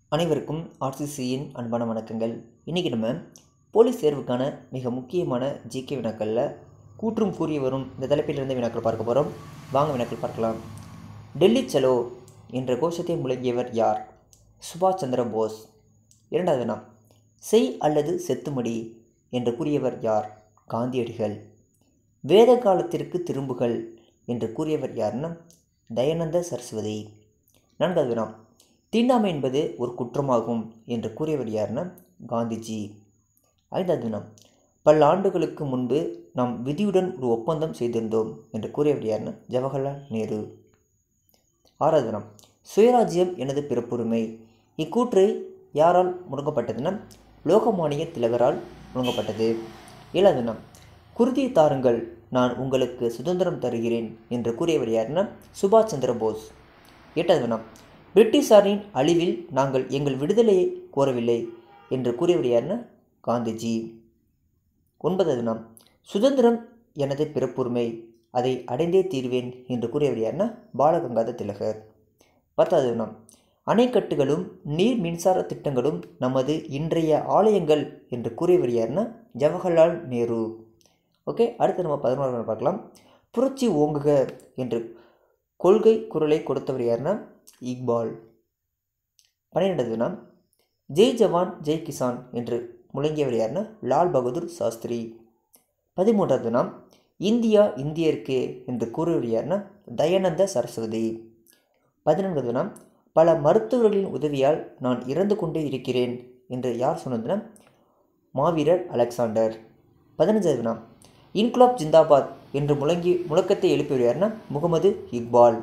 அனைவருக்கும் ஆர்சிசியின் அன்பான வணக்கங்கள் இன்றைக்கி நம்ம போலீஸ் தேர்வுக்கான மிக முக்கியமான ஜிகே வினாக்களில் கூற்றும் கூறி வரும் இந்த தலைப்பிலிருந்து வினாக்கள் பார்க்க போகிறோம் வாங்க வினாக்கள் பார்க்கலாம் டெல்லி சலோ என்ற கோஷத்தை முழங்கியவர் யார் சுபாஷ் சந்திர போஸ் இரண்டாவது வினா செய் அல்லது செத்துமடி என்று கூறியவர் யார் காந்தியடிகள் வேத காலத்திற்கு திரும்புகள் என்று கூறியவர் யாருன்னா தயானந்த சரஸ்வதி நான்காவது வினா தீண்டாமை என்பது ஒரு குற்றமாகும் என்று கூறியவர் யாருன்னா காந்திஜி ஐந்தாவது வினா பல ஆண்டுகளுக்கு முன்பு நாம் விதியுடன் ஒரு ஒப்பந்தம் செய்திருந்தோம் என்று கூறியவர் யாருன்னா ஜவஹர்லால் நேரு ஆறாவது வினா சுயராஜ்யம் எனது பிறப்புரிமை இக்கூற்று யாரால் முழங்கப்பட்டதுன்னா லோகமானிய திலகரால் முழங்கப்பட்டது ஏழாவது வினா குருதியை தாருங்கள் நான் உங்களுக்கு சுதந்திரம் தருகிறேன் என்று கூறியவர் யாருன்னா சுபாஷ் சந்திர போஸ் எட்டாவது வினா பிரிட்டிஷாரின் அழிவில் நாங்கள் எங்கள் விடுதலையை கோரவில்லை என்று கூறியவர் யாருன்னா காந்திஜி ஒன்பதாவது வினா சுதந்திரம் எனது பிறப்புரிமை அதை அடைந்தே தீர்வேன் என்று கூறியவர் யாருன்னா பாலகங்காத திலகர் பத்தாவது வினா அணைக்கட்டுகளும் நீர் மின்சார திட்டங்களும் நமது இன்றைய ஆலயங்கள் என்று கூறியவர் யாருன்னா ஜவஹர்லால் நேரு ஓகே அடுத்து நம்ம பதினோரு பார்க்கலாம் புரட்சி ஓங்குக என்று கொள்கை குரலை கொடுத்தவர் யாருன்னா இக்பால் பன்னிரெண்டாவது வினா ஜெய் ஜவான் ஜெய் கிசான் என்று முழங்கியவர் யாருன்னா லால் பகதூர் சாஸ்திரி பதிமூன்றாவது வினா இந்தியா இந்தியருக்கு என்று கூறியவர் யாருன்னா தயானந்த சரஸ்வதி பதினான்காவது வினா பல மருத்துவர்களின் உதவியால் நான் இறந்து கொண்டே இருக்கிறேன் என்று யார் சொன்னதுன்னா மாவீரர் அலெக்சாண்டர் பதினஞ்சாவது வினா இன்குலாப் ஜிந்தாபாத் என்று முழங்கி முழக்கத்தை எழுப்பியவர் யாருன்னா முகமது இக்பால்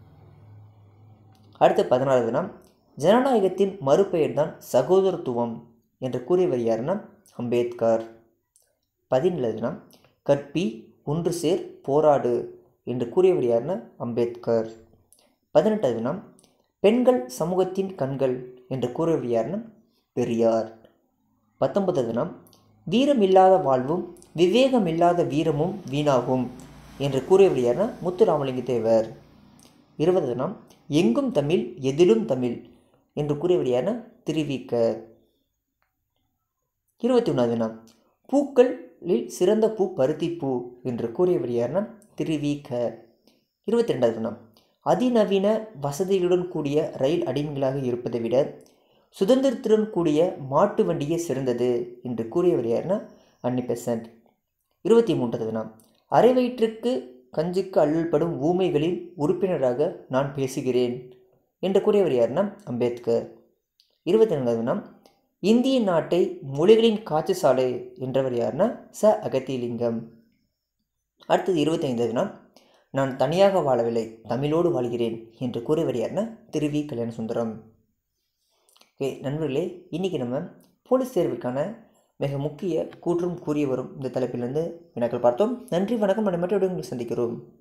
அடுத்த பதினாறு தினம் ஜனநாயகத்தின் மறுபெயர் தான் சகோதரத்துவம் என்று கூறியவர் யாருன்னா அம்பேத்கர் பதினேழு தினம் கற்பி ஒன்று சேர் போராடு என்று கூறியவர் யாருன்னா அம்பேத்கர் பதினெட்டாவது தினம் பெண்கள் சமூகத்தின் கண்கள் என்று கூறியவர் யாருன்னா பெரியார் பத்தொன்பது தினம் வீரமில்லாத வாழ்வும் விவேகமில்லாத வீரமும் வீணாகும் என்று கூறியவர் யாருன்னா முத்துராமலிங்க தேவர் இருபது தினம் எங்கும் தமிழ் எதிலும் தமிழ் என்று கூறியவர் யாருன்னா திருவிக்க இருபத்தி ஒன்றாவது தினம் பூக்களில் சிறந்த பூ பருத்தி பூ என்று கூறியவர் யாருன்னா திருவிக்க இருபத்தி ரெண்டாவது தினம் அதிநவீன வசதிகளுடன் கூடிய ரயில் அடிமைகளாக இருப்பதை விட சுதந்திரத்துடன் கூடிய மாட்டு வண்டியே சிறந்தது என்று கூறியவர் யாருன்னா அன்னி பெசன்ட் இருபத்தி மூன்றாவது தினம் அரை வயிற்றுக்கு கஞ்சிக்கு அள்ளல்படும் ஊமைகளின் உறுப்பினராக நான் பேசுகிறேன் என்று கூறியவர் யாருன்னா அம்பேத்கர் இருபத்தி நான்காவது தினம் இந்திய நாட்டை மொழிகளின் காட்சி சாலை என்றவர் யாருன்னா ச அகத்திலிங்கம் அடுத்தது இருபத்தி ஐந்தாவது தினம் நான் தனியாக வாழவில்லை தமிழோடு வாழ்கிறேன் என்று கூறியவர் யாருன்னா திருவி கல்யாண சுந்தரம் ஓகே நண்பர்களே இன்றைக்கி நம்ம போலீஸ் தேர்வுக்கான மிக முக்கிய கூற்றும் கூறிய வரும் இந்த தலைப்பிலிருந்து வினாக்கள் பார்த்தோம் நன்றி வணக்கம் மற்றும் மற்றொரு சந்திக்கிறோம்